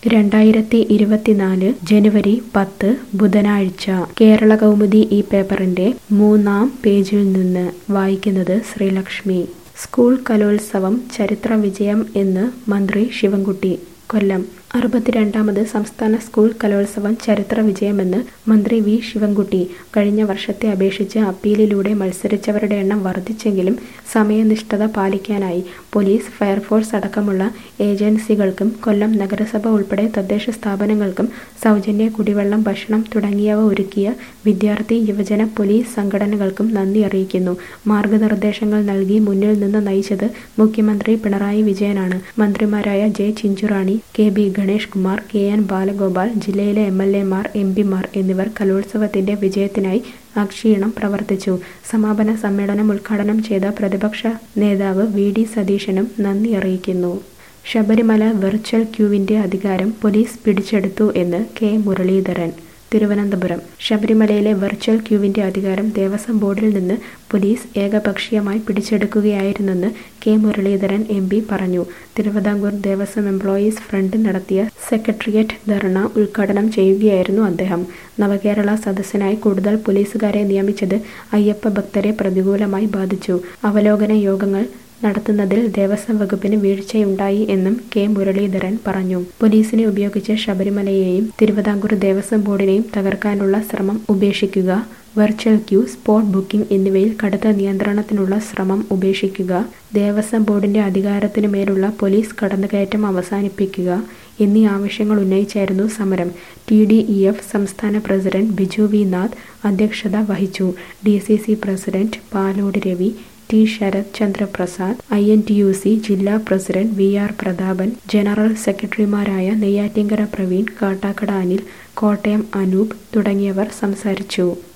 രണ്ടായിരത്തി ഇരുപത്തിനാല് ജനുവരി പത്ത് ബുധനാഴ്ച കേരള കൗമുദി ഈ പേപ്പറിന്റെ മൂന്നാം പേജിൽ നിന്ന് വായിക്കുന്നത് ശ്രീലക്ഷ്മി സ്കൂൾ കലോത്സവം ചരിത്ര വിജയം എന്ന് മന്ത്രി ശിവൻകുട്ടി കൊല്ലം അറുപത്തിരണ്ടാമത് സംസ്ഥാന സ്കൂൾ കലോത്സവം ചരിത്ര വിജയമെന്ന് മന്ത്രി വി ശിവൻകുട്ടി കഴിഞ്ഞ വർഷത്തെ അപേക്ഷിച്ച് അപ്പീലിലൂടെ മത്സരിച്ചവരുടെ എണ്ണം വർദ്ധിച്ചെങ്കിലും സമയനിഷ്ഠത പാലിക്കാനായി പോലീസ് ഫയർഫോഴ്സ് അടക്കമുള്ള ഏജൻസികൾക്കും കൊല്ലം നഗരസഭ ഉൾപ്പെടെ തദ്ദേശ സ്ഥാപനങ്ങൾക്കും സൗജന്യ കുടിവെള്ളം ഭക്ഷണം തുടങ്ങിയവ ഒരുക്കിയ വിദ്യാർത്ഥി യുവജന പോലീസ് സംഘടനകൾക്കും നന്ദി അറിയിക്കുന്നു മാർഗനിർദ്ദേശങ്ങൾ നൽകി മുന്നിൽ നിന്ന് നയിച്ചത് മുഖ്യമന്ത്രി പിണറായി വിജയനാണ് മന്ത്രിമാരായ J Chinchurani K B Ganesh Kumar K N Balagopal ജില്ലയിലെ എം എൽ എമാർ എം പിമാർ എന്നിവർ കലോത്സവത്തിന്റെ വിജയത്തിനായി അക്ഷീണം പ്രവർത്തിച്ചു സമാപന സമ്മേളനം ഉദ്ഘാടനം ചെയ്ത പ്രതിപക്ഷ നേതാവ് വി ഡി സതീശനും നന്ദി അറിയിക്കുന്നു ശബരിമല വെർച്വൽ ക്യൂവിന്റെ അധികാരം പോലീസ് പിടിച്ചെടുത്തു എന്ന് കെ മുരളീധരൻ തിരുവനന്തപുരം ശബരിമലയിലെ വെർച്വൽ ക്യൂവിന്റെ അധികാരം ദേവസ്വം ബോർഡിൽ നിന്ന് പോലീസ് ഏകപക്ഷീയമായി പിടിച്ചെടുക്കുകയായിരുന്നെന്ന് കെ മുരളീധരൻ എം പി പറഞ്ഞു തിരുവിതാംകൂർ ദേവസ്വം എംപ്ലോയീസ് ഫ്രണ്ട് നടത്തിയ സെക്രട്ടേറിയറ്റ് ധർണ ഉദ്ഘാടനം ചെയ്യുകയായിരുന്നു അദ്ദേഹം നവകേരള സദസ്സിനായി കൂടുതൽ പോലീസുകാരെ നിയമിച്ചത് അയ്യപ്പ ഭക്തരെ പ്രതികൂലമായി ബാധിച്ചു അവലോകന യോഗങ്ങൾ നടത്തുന്നതിൽ ദേവസ്വം വകുപ്പിന് വീഴ്ചയുണ്ടായി എന്നും കെ മുരളീധരൻ പറഞ്ഞു പോലീസിനെ ഉപയോഗിച്ച് ശബരിമലയെയും തിരുവിതാംകൂർ ദേവസ്വം ബോർഡിനെയും തകർക്കാനുള്ള ശ്രമം ഉപേക്ഷിക്കുക വെർച്വൽ ക്യൂ സ്പോട്ട് ബുക്കിംഗ് എന്നിവയിൽ കടുത്ത നിയന്ത്രണത്തിനുള്ള ശ്രമം ഉപേക്ഷിക്കുക ദേവസ്വം ബോർഡിന്റെ അധികാരത്തിനു മേലുള്ള പോലീസ് കടന്നുകയറ്റം അവസാനിപ്പിക്കുക എന്നീ ആവശ്യങ്ങൾ ഉന്നയിച്ചായിരുന്നു സമരം ടി ഡി ഇ എഫ് സംസ്ഥാന പ്രസിഡന്റ് ബിജു വി നാഥ് അധ്യക്ഷത വഹിച്ചു D C C president Palode Ravi T Sarath Chandra Prasad I N T U C ജില്ലാ president V R Prathapan general സെക്രട്ടറിമാരായ നെയ്യാറ്റിങ്കര പ്രവീൺ കാട്ടാക്കട അനിൽ കോട്ടയം അനൂപ് തുടങ്ങിയവർ സംസാരിച്ചു